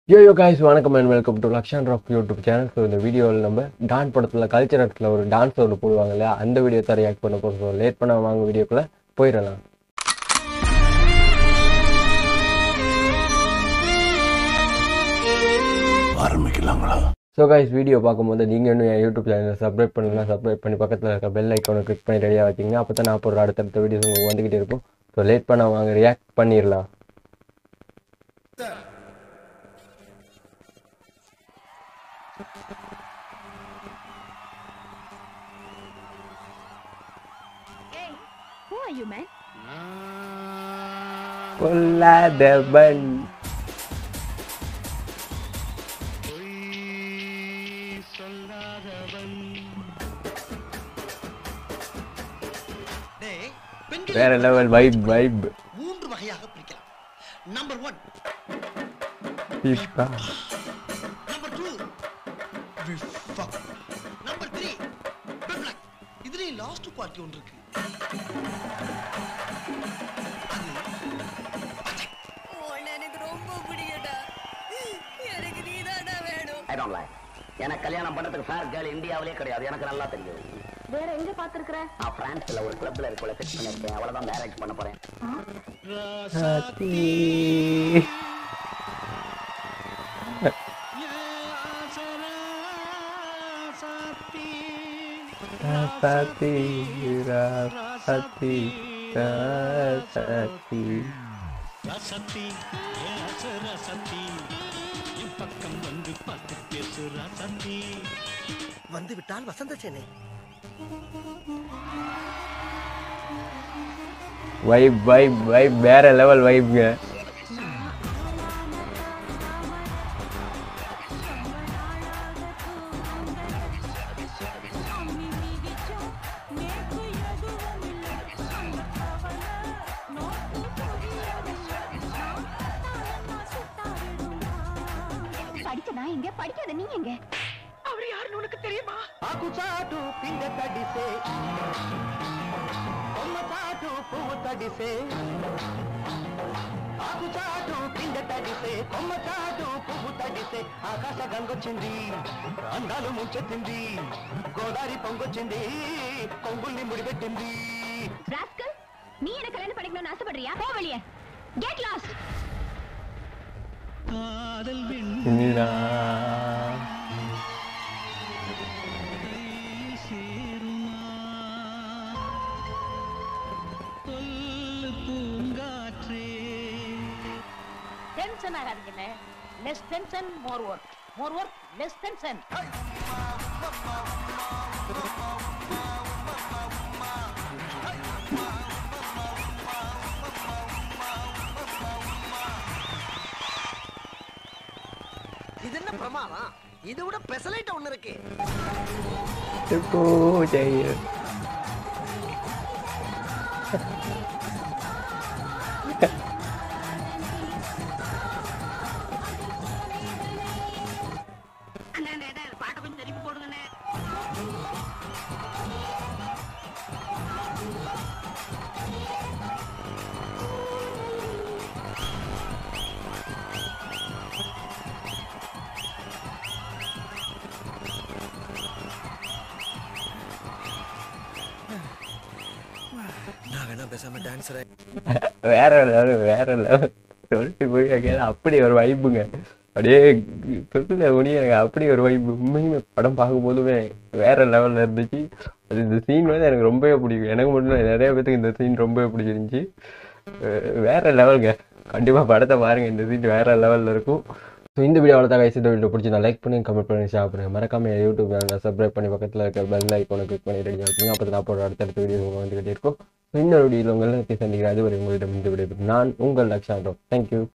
யோ yo guys வணக்கம் and welcome to Lakshan rock YouTube channel so இந்த வீடியோவில் நம்ம டான் படத்தில் கல்ச்சர் ஆர்ட்ஸில் ஒரு டான்ஸ் ஒன்று போடுவாங்க இல்லையா அந்த வீடியோ தான் ரியாக்ட் பண்ண போகிறோம் ஸோ லேட் பண்ண வாங்க வீடியோக்குள்ளே போயிடலாம் ஆரம்பிக்கலாங்களா ஸோ guys வீடியோ பார்க்கும்போது நீங்கள் இன்னும் என் யூடியூப் சேனலை சப்ஸ்கிரைப் பண்ணலாம் சப்ஸ்கிரைப் பண்ணி பக்கத்தில் இருக்க பெல் ஐக்கானை கிளிக் பண்ணி ரெடியாக வச்சிங்கன்னா அப்போ தான் நான் போடுற அடுத்தடுத்த வீடியோஸ் உங்களுக்கு வந்துக்கிட்டே இருக்கும் ஸோ லேட் பண்ண வாங்க ரியாக்ட் பண்ணிடலாம் Hey, who are you, man? கொல்லாதவன் டேய், பெண்களை வேற லெவல் வைப் வைப் மூன்று வகையாக பிரிக்கலாம் number one number two number three இதுலயே லாஸ்ட் பார்ட்டி ஒன்று இருக்கு உன்னை எனக்கு ரொம்ப பிடிக்கும்டா எனக்கு நீதான்டா வேணும் ஐ டோன்ட் லைக் எனக்கு கல்யாணம் பண்றதுக்கு ஃபேர் கேர்ள் இந்தியாவிலே கிடையாது எனக்கு நல்லா தெரியும் வேற எங்க பாத்துருக்குற நான் பிரான்ஸ்ல ஒரு கிளப்ல இருக்கல ஃபிக்ஸ் பண்ணிருக்கேன் அவ்வளவுதான் மேரேஜ் பண்ண போறேன் சதி சதி சதி ரசத்தி ஏச ரசத்தி என் பக்கம் வந்து பார்த்து பேசு ரசத்தி வந்து விட்டால் வசந்த சென்னை வைப் வைப் வைப் வேற லெவல் வைப்ங்க படிச்ச நான் எங்க படிக்காத நீ எங்க ఆకు చాటు పిండ తడిసే కొమ్మ చాటు పువ్వు తడిసే ఆకు చాటు పిండ తడిసే కొమ్మ చాటు పువ్వు తడిసే ఆకాశ గంగొచ్చింది అందాలు ముంచెత్తింది గోదావరి పొంగొచ్చింది కొంగుల్ని ముడిపెట్టింది ராஸ்கல் நீ என்ன கல்யாணம் பண்ணிக்கணும்னு ஆசைப்படுறியா போ வெளியே கெட் லாஸ்ட் காதல் விண் சேருமா சொல்லு பூங்காற்றே டென்ஷன் ஆகாதீங்கண்ணே less tension more work more work less tension இது என்ன பிரமாதம் இதை விட பெசலைட் ஒண்ணு இருக்கு பாட்டை கொஞ்சம் திருப்பி போடுங்கண்ணே நான் வேணா பேசாம டான்ஸர் வேற லெவல் வேற லெவல் சொல்லிட்டு போய் கேட்க அப்படி ஒரு வைப்புங்க அப்படியே சொல்ல முடியும் எனக்கு அப்படி ஒரு வைப்பு உண்மையுமே படம் பார்க்கும்போதுமே வேற லெவல்ல இருந்துச்சு அது இந்த சீன் வந்து எனக்கு ரொம்பவே பிடிக்கும் எனக்கு மட்டும் இல்ல, நிறைய பேத்துக்கு இந்த சீன் ரொம்பவே பிடிச்சிருந்துச்சு அஹ் வேற லெவலுங்க கண்டிப்பா படத்தை பாருங்க இந்த சீன் வேற லெவல்ல இருக்கும் ஸோ இந்த வீடியோ அவ்வளோ தான் கைஸ் இந்த வீடியோ பிடிச்சி லைக் பண்ணி கமெண்ட் பண்ணி ஷேர் பண்ணுங்க மறக்காம என் யூடியூப் சேனலை சப்ஸ்கிரைப் பண்ணி பக்கத்தில் இருக்க பெல் ஐக்கானை கிளிக் பண்ணி ரெடி வச்சுங்க அப்போ நான் போடுற அடுத்தடுத்த வீடியோ உங்களுக்கு வந்துகிட்டே இருக்கும் ஸோ இன்னொரு வீடியோவில் உங்களை சந்திக்கிறேன் அதுவரை உங்களிடம் இந்த வீடியோ நான் உங்கள் லக்ஷாண்டோ தேங்க்யூ